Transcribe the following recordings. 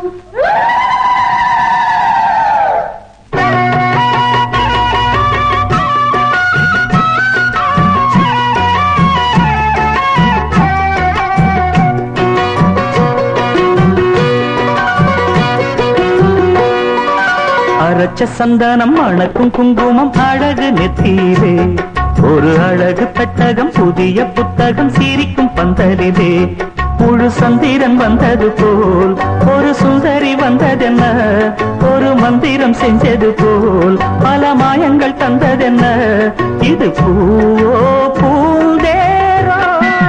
அரைச்ச சந்தனம் அணக்கும் குங்குமம் அழகு நெத்தியிலே ஒரு அழகு பெட்டகம் புதிய புத்தகம் சிரிக்கும் பந்தலிலே முழு சந்திரன் வந்தது போல் ஒரு சுந்தரி வந்ததென்ன ஒரு மந்திரம் செஞ்சது போல் பல மாயங்கள் தந்ததென்ன இது பூவோ பூந்தேரோ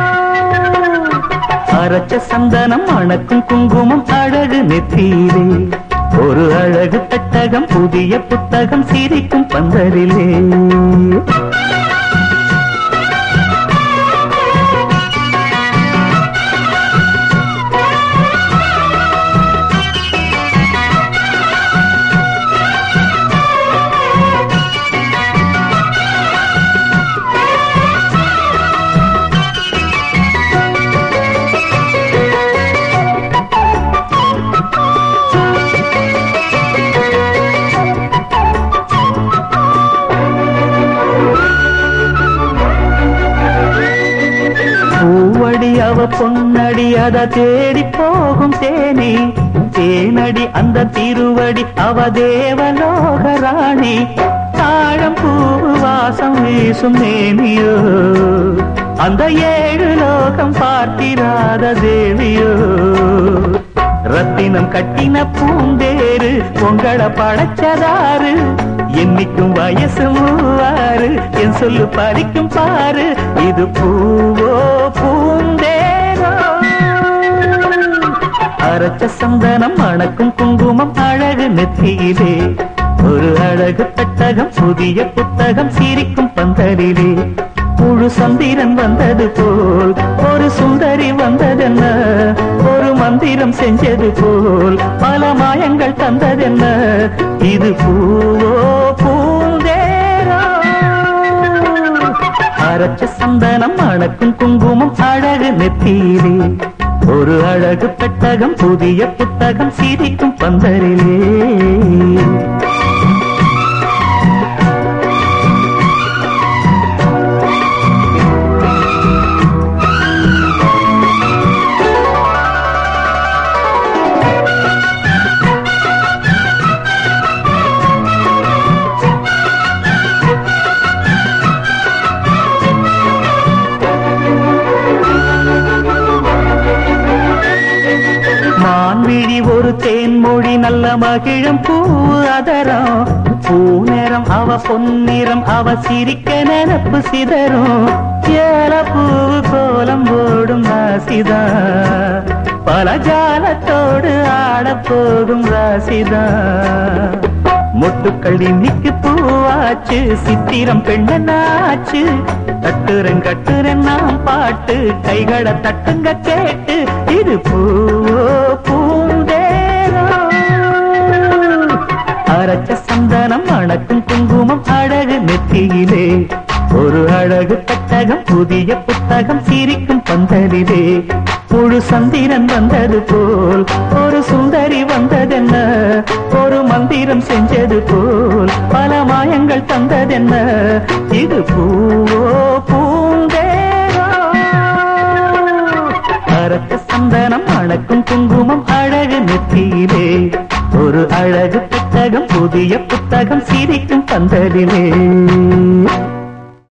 அரைச்ச சந்தனம் அணக்கும் குங்குமம் அழகு நெத்தியிலே ஒரு அழகு பெட்டகம் புதிய புத்தகம் சிரிக்கும் பந்தலிலே பூவடி அவ பொன்னடி அத தேடி போகும் தேனி தேனடி அந்த திருவடி அவ தேவலோக ராணி தாழம் பூ வாசம் வீசும் நேமியோ அந்த ஏழு லோகம் பார்த்திராத தேவியோ ரத்தினம் கட்டின பூந்தேரு உங்களை படைச்சதாரு என்னைக்கும் வயசு மூவாறு என் சொல்லு பறிக்கும் பாரு இது பூவோ பூந்தேரோ அரைச்ச சந்தனம் அணக்கும் குங்குமம் அழகு நெத்தியிலே ஒரு அழகு பெட்டகம் புதிய புத்தகம் சிரிக்கும் பந்தலிலே முழு சந்திரன் வந்தது போல் ஒரு சுந்தரி வந்ததென்ன ஒரு மந்திரம் செஞ்சது போல் பல மாயங்கள் தந்ததென்ன இது பூவோ பூந்தேரோ அரைச்ச சந்தனம் அணக்கும் குங்குமம் அழகு நெத்தியிலே ஒரு அழகு பெட்டகம் புதிய புத்தகம் சிரிக்கும் பந்தரிலே மான்விழி ஒரு தேன்மொழி நல்ல மகிழும் பூ அதரம் பூநேரம் அவ பொன்னிறம் அவ சிரிக்க நினப்பு சிதறும் ஏல பூ கோலம் போடும் ராசிதா பல ஜாலத்தோடு ஆடப் போகும் ராசிதா மொட்டுக்கள் இன்னைக்கு பூவாச்சு சித்திரம் பெண்ணாச்சு தட்டுறன் கட்டுறன் நாம் பாட்டு கைகளை தட்டுங்க கேட்டு இது பூவோ பூந்தேரோ அரைச்ச சந்தனம் அணக்கும் குங்குமம் அழகு நெத்தியிலே ஒரு அழகு பெட்டகம் புதிய புத்தகம் சிரிக்கும் பந்தலிலே முழு சந்திரன் வந்தது போல் ஒரு சுந்தரி வந்ததென்ன ஒரு மந்திரம் செஞ்சது போல் பல மாயங்கள் தந்ததென்ன இது பூவோ பூந்தேரோ அரைச்ச சந்தனம் அணக்கும் குங்குமம் அழகு நெத்தியிலே ஒரு அழகு புத்தகம் புதிய புத்தகம் சிரிக்கும் பந்தலிலே